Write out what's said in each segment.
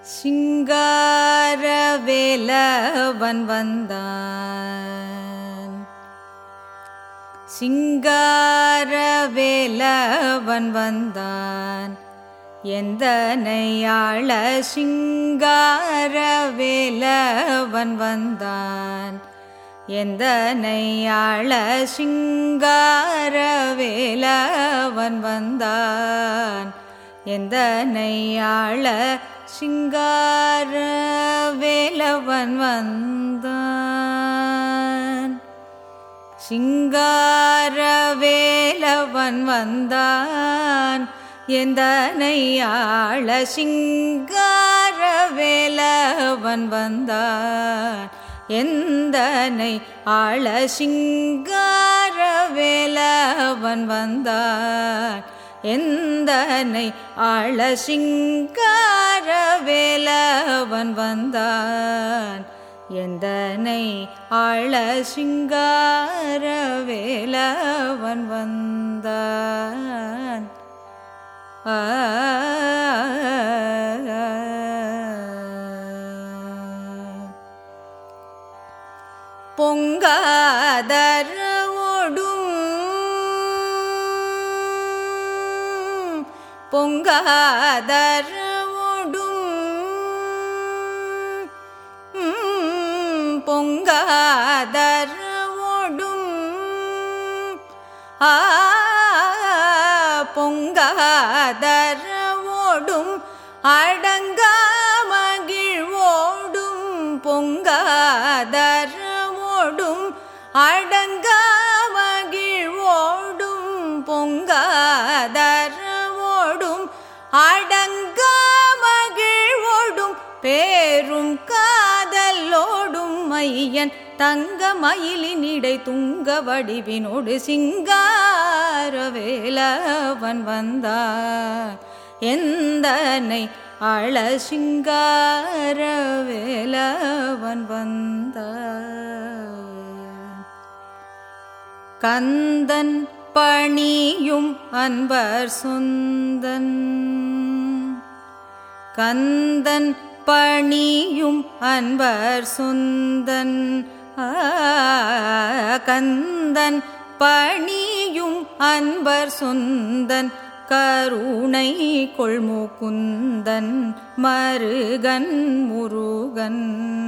சிங்காரவேலவன் வந்தான் சிங்காரவேலவன் வந்தான் எந்தனையாள சிங்காரவேலவன் வந்தான் எந்தனையாள சிங்காரவேலவன் வந்தான் எந்தனையாள சிங்காரவேலவன் வந்தான் சிங்காரவேலவன் வந்தான் எந்தனையாள சிங்காரவேலவன் வந்தான் எந்தனை ஆள சிங்காரவேலவன் வந்தான் எந்தனை ஆள சிங்காரவேலவன் வந்தான் எந்தனை ஆள சிங்காரவேலவன் வந்தான் ஆ பொங்காதர் ஓடும் பொங்காதர் ஓடும் பொங்காதர் ஓடும் ஆ பொங்காதர் ஓடும் அடங்கா மகிழ்வோடும் பொங்காதர் ஓடும் அடங்கா மகிழ்வோடும் பொங்காதர் ஓடும் அடங்கா மகிழ்வோடும் பேரும் காதலோடும் மையன் தங்க மயிலினிடை துங்க வடிவினோடு சிங்காரவேலவன் வந்தார் எந்தனை அழ சிங்காரவேலவன் வந்தார் கந்தன் பணியும் அன்பர் சொந்தன் கந்தன் பணியும் அன்பர் சொந்தன் ஆ, கந்தன் பணியும் அன்பர் சொந்தன் கருணை கொள்முகுந்தன் மருகன் முருகன்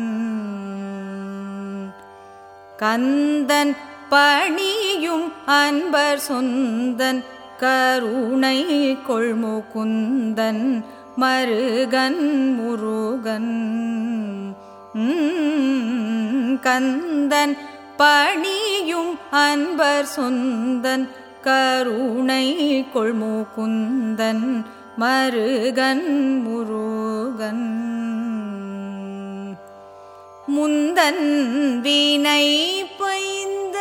கந்தன் பணியும் அன்பர் சொந்தன் கருணை கொள்முகுந்தன் மருகன் முருகன் உம், கந்தன் பணியும் அன்பர் சொந்தன் கருணை கொள்முகுந்தன் மருகன் முருகன் முந்தன் வினை பைந்த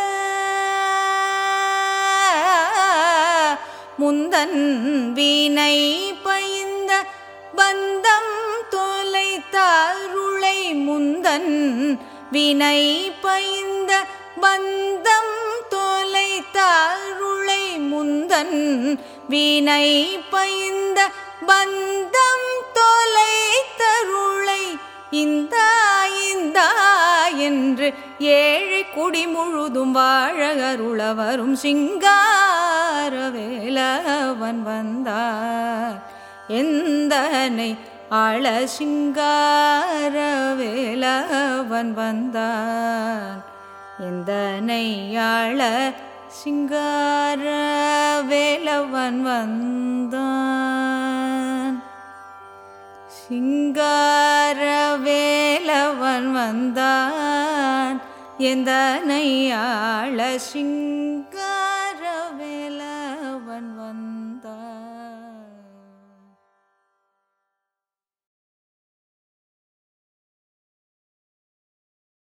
முந்தன் வினை பைந்த பந்தம் தொலைத்தாருளை முந்தன் வினை பைந்த பந்தம் தொலைத்தாருளை முந்தன் வினை பைந்த பந்தம் தொலைத்தருளை இந்தா இந்தா என்று ஏழை குடி முழுதும் வாழ அருள வரும் சிங்காரவேலவன் வந்தார் எந்தனை ஆள சிங்காரவேலவன் வந்தான் எந்தனை ஆள சிங்காரவேலவன் வந்தான் சிங்காரவேலவன் வந்தான் எந்தனை ஆள சிங்க